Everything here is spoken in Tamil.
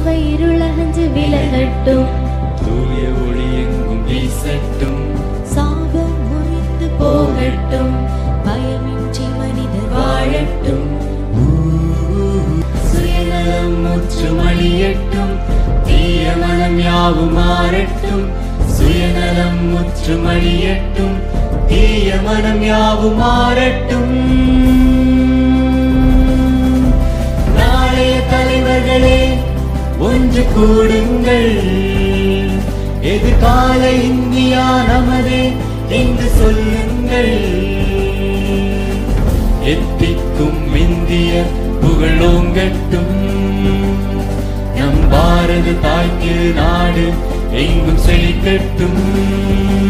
பாவ இருளகன்று விலகட்டும் தூய ஒளி எங்கும் வீசட்டும் சாபம் முறிந்து போகட்டும் பயமின்றி மனிதர் வாழட்டும் சுயநலம் முற்றும் அழியட்டும் தீய மனம் யாவும் மாறட்டும் சுயநலம் முற்றும் அழியட்டும் தீய மனம் யாவும் மாறட்டும் நாளைய தலைவர்களே ஒன்று கூடுங்கள் எதிர்கால இந்தியா நமதே என்று சொல்லுங்கள் எத்திக்கும் இந்திய புகழோங்கட்டும் நம் பாரத தாய்க்கு நாடு எங்கும் செழிக்கட்டும்